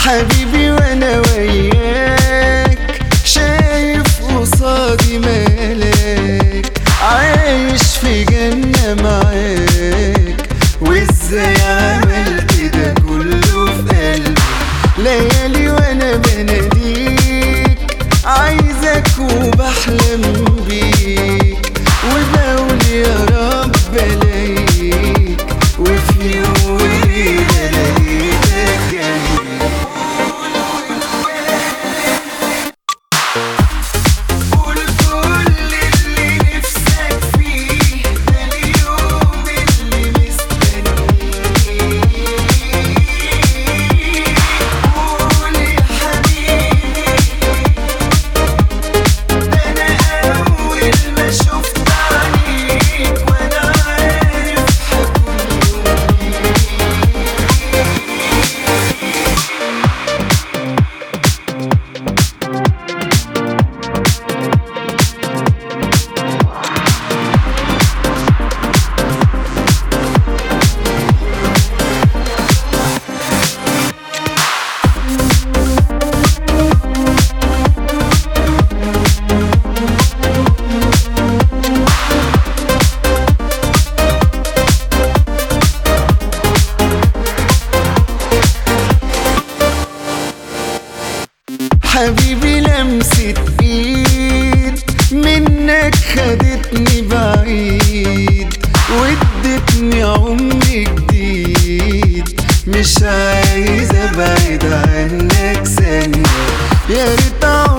حبيبي وانا وياك شايف قصادي ملاك عايش في جنة معاك وازاي عملت ده كله في قلبي ليالي وانا بناديك عايزك وبحلم بيك وبقول يا رب الاقيك وفي يوم وليلة لقيتك جنبي قول كل اللي نفسك فيه ده اليوم اللي مستنيه قول يا حبيبي ده انا اول ما شفت عليك وانا عارف هكون حبيبي لمسة ايد منك خدتني بعيد وادتني عمر جديد مش عايز ابعد عنك ثانية يا ريت